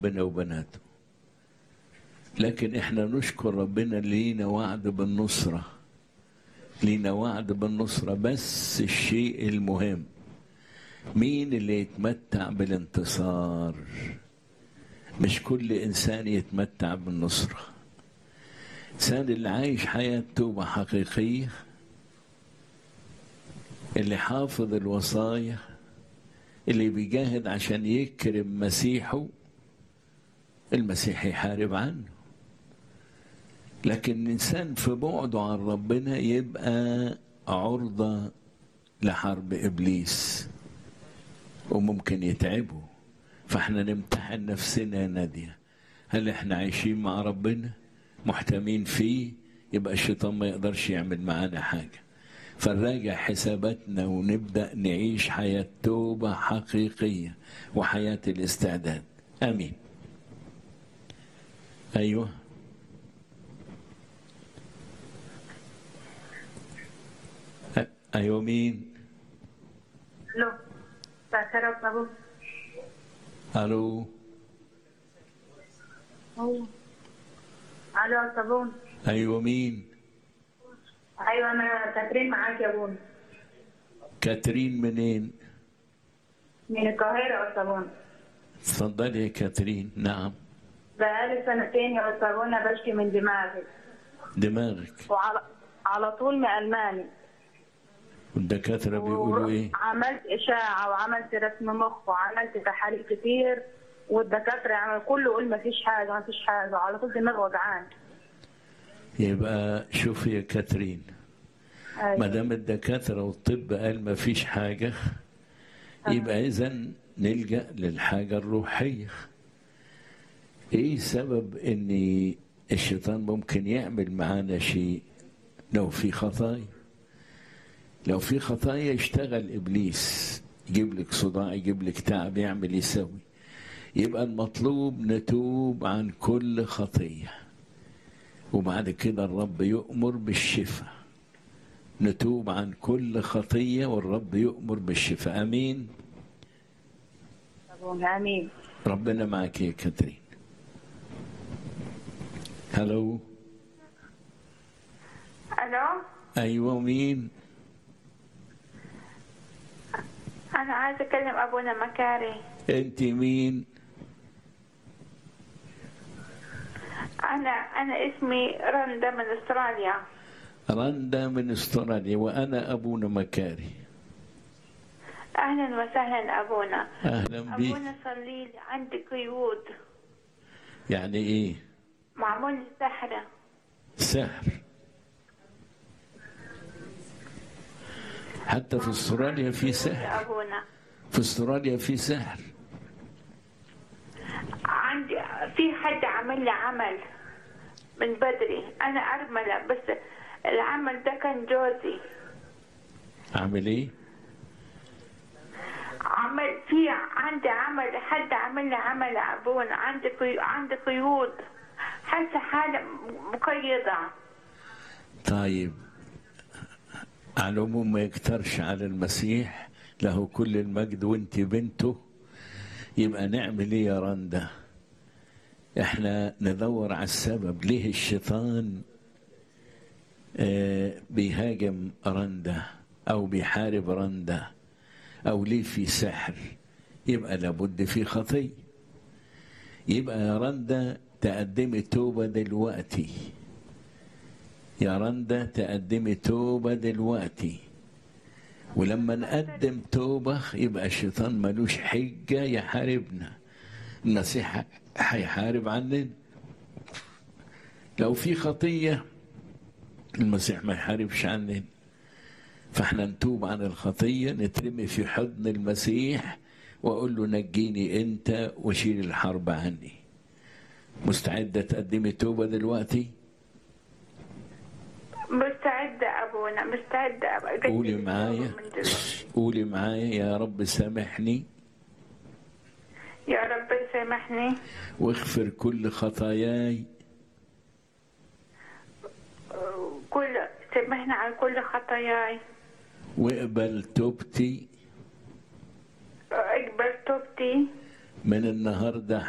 ربنا وبناته لكن احنا نشكر ربنا لينا وعد بالنصرة لينا وعد بالنصرة بس الشيء المهم مين اللي يتمتع بالانتصار مش كل انسان يتمتع بالنصرة الانسان اللي عايش حياة توبة حقيقية اللي حافظ الوصايا اللي بيجاهد عشان يكرم مسيحه المسيح يحارب عنه لكن الإنسان في بعده عن ربنا يبقى عرضة لحرب إبليس وممكن يتعبه فاحنا نمتحن نفسنا يا نادية هل احنا عايشين مع ربنا محتمين فيه يبقى الشيطان ما يقدرش يعمل معانا حاجة فنراجع حساباتنا ونبدأ نعيش حياة توبة حقيقية وحياة الاستعداد آمين أيوه أيوه مين الو مساء ابو ألو الو يا صابون أيوه مين ايوه انا كاترين معاك يا بون كاترين منين من القاهره يا صابون اتفضلي يا كاترين نعم بقالي سنتين يا صابون بشكي من دماغي دماغك وعلى على طول مألماني والدكاترة بيقولوا إيه عملت اشاعه وعملت رسم مخ وعملت تحاليل كتير والدكاتره يعني كله يقول ما فيش حاجه ما فيش حاجه وعلى طول دماغي وجعان يبقى شوفي يا كاترين ما ايوه دام الدكاترة والطب قال ما فيش حاجة يبقى إذا نلجأ للحاجة الروحية إيه سبب إن الشيطان ممكن يعمل معانا شيء لو في خطايا لو في خطايا يشتغل إبليس يجيب لك صداع يجيب لك تعب يعمل يسوي يبقى المطلوب نتوب عن كل خطيه وبعد كده الرب يؤمر بالشفاء نتوب عن كل خطية والرب يؤمر بالشفاء أمين صابون امين ربنا معك يا كاترين هلو الو أيوة مين انا عايزه اكلم ابونا مكاري أنت مين انا انا اسمي رندا من استراليا رندا من استراليا وأنا أبونا مكاري اهلا وسهلا ابونا أهلا بيك ابونا صلي لي عندي قيود يعني إيه معمول لي سحره سحر حتى في استراليا في يا سحر ابونا في استراليا في سحر عندي في حد عمل لي عمل من بدري انا ارمله بس العمل ده كان جوزي عامل إيه عمل في عندي عمل حد عمل لي عمل يا ابونا عندي قي... عندي قيود حاسه حاله مقيده طيب على العموم ما يكترش على المسيح له كل المجد وانت بنته يبقى نعمل ايه يا رندا احنا ندور على السبب ليه الشيطان آه بيهاجم رندا او بيحارب رندا او ليه في سحر يبقى لابد في خطيه يبقى يا رندا تقدمي توبه دلوقتي يا رندا تقدمي توبة دلوقتي ولما نقدم توبة يبقى الشيطان ملوش حجة يحاربنا المسيح هيحارب عننا لو في خطية المسيح ما يحاربش عننا فاحنا نتوب عن الخطية نترمي في حضن المسيح وأقول له نجيني أنت وشيل الحرب عني مستعدة تقدمي توبة دلوقتي؟ مستعدة أبونا مستعدة أبقى قولي معايا من دلوقتي. قولي معايا يا رب سامحني يا رب سامحني واغفر كل خطاياي كل سامحني عن كل خطاياي واقبل توبتي اقبل توبتي من النهارده